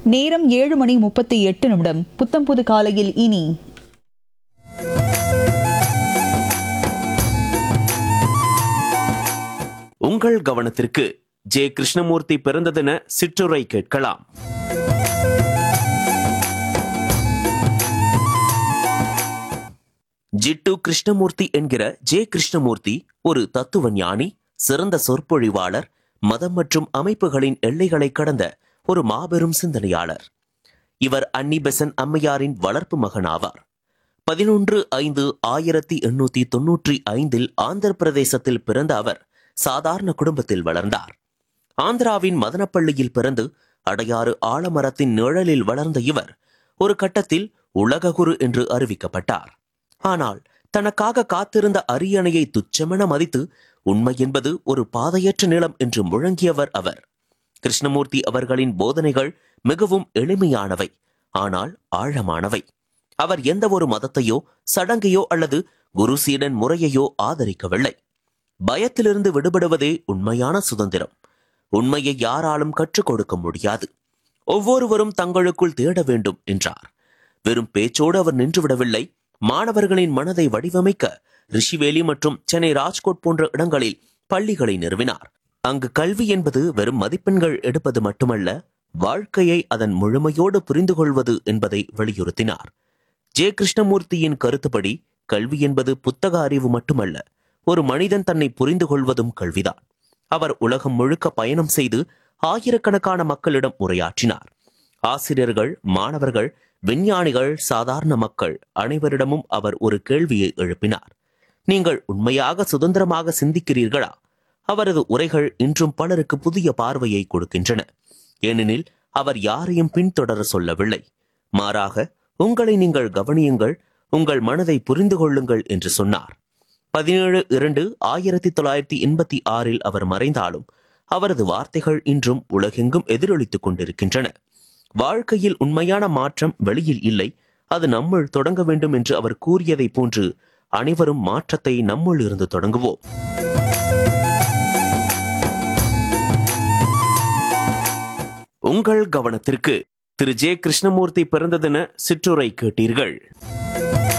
நேரம் ஏழு மணி முப்பத்தி எட்டு நிமிடம் புத்தம் புது காலையில் இனி உங்கள் கவனத்திற்கு ஜே கிருஷ்ணமூர்த்தி பிறந்த தின சிற்றுரை கேட்கலாம் ஜிட்டு கிருஷ்ணமூர்த்தி என்கிற ஜே கிருஷ்ணமூர்த்தி ஒரு தத்துவ ஞானி சிறந்த சொற்பொழிவாளர் மதம் மற்றும் அமைப்புகளின் எல்லைகளை கடந்த ஒரு மாபெரும் சிந்தனையாளர் இவர் அன்னி பெசன் அம்மையாரின் வளர்ப்பு மகனாவார் பதினொன்று ஐந்து ஆயிரத்தி எண்ணூத்தி தொன்னூற்றி ஐந்தில் ஆந்திர பிரதேசத்தில் பிறந்த அவர் சாதாரண குடும்பத்தில் வளர்ந்தார் ஆந்திராவின் மதனப்பள்ளியில் பிறந்து அடையாறு ஆலமரத்தின் நிழலில் வளர்ந்த இவர் ஒரு கட்டத்தில் உலககுரு என்று அறிவிக்கப்பட்டார் ஆனால் தனக்காக காத்திருந்த அரியணையை துச்சமென மதித்து உண்மை என்பது ஒரு பாதையற்ற நிலம் என்று முழங்கியவர் அவர் கிருஷ்ணமூர்த்தி அவர்களின் போதனைகள் மிகவும் எளிமையானவை ஆனால் ஆழமானவை அவர் எந்த ஒரு மதத்தையோ சடங்கையோ அல்லது குரு சீடன் முறையையோ ஆதரிக்கவில்லை பயத்திலிருந்து விடுபடுவதே உண்மையான சுதந்திரம் உண்மையை யாராலும் கற்றுக் கொடுக்க முடியாது ஒவ்வொருவரும் தங்களுக்குள் தேட வேண்டும் என்றார் வெறும் பேச்சோடு அவர் நின்றுவிடவில்லை மாணவர்களின் மனதை வடிவமைக்க ரிஷிவேலி மற்றும் சென்னை ராஜ்கோட் போன்ற இடங்களில் பள்ளிகளை நிறுவினார் அங்கு கல்வி என்பது வெறும் மதிப்பெண்கள் எடுப்பது மட்டுமல்ல வாழ்க்கையை அதன் முழுமையோடு புரிந்து கொள்வது என்பதை வலியுறுத்தினார் ஜே கிருஷ்ணமூர்த்தியின் கருத்துப்படி கல்வி என்பது புத்தக அறிவு மட்டுமல்ல ஒரு மனிதன் தன்னை புரிந்து கொள்வதும் கல்விதான் அவர் உலகம் முழுக்க பயணம் செய்து ஆயிரக்கணக்கான மக்களிடம் உரையாற்றினார் ஆசிரியர்கள் மாணவர்கள் விஞ்ஞானிகள் சாதாரண மக்கள் அனைவரிடமும் அவர் ஒரு கேள்வியை எழுப்பினார் நீங்கள் உண்மையாக சுதந்திரமாக சிந்திக்கிறீர்களா அவரது உரைகள் இன்றும் பலருக்கு புதிய பார்வையை கொடுக்கின்றன ஏனெனில் அவர் யாரையும் பின்தொடர சொல்லவில்லை மாறாக உங்களை நீங்கள் கவனியுங்கள் உங்கள் மனதை புரிந்து கொள்ளுங்கள் என்று சொன்னார் பதினேழு இரண்டு ஆயிரத்தி தொள்ளாயிரத்தி எண்பத்தி ஆறில் அவர் மறைந்தாலும் அவரது வார்த்தைகள் இன்றும் உலகெங்கும் எதிரொலித்துக் கொண்டிருக்கின்றன வாழ்க்கையில் உண்மையான மாற்றம் வெளியில் இல்லை அது நம்முள் தொடங்க வேண்டும் என்று அவர் கூறியதைப் போன்று அனைவரும் மாற்றத்தை நம்முள் இருந்து தொடங்குவோம் உங்கள் கவனத்திற்கு திரு ஜே கிருஷ்ணமூர்த்தி பிறந்த தின சிற்றுரை கேட்டீர்கள்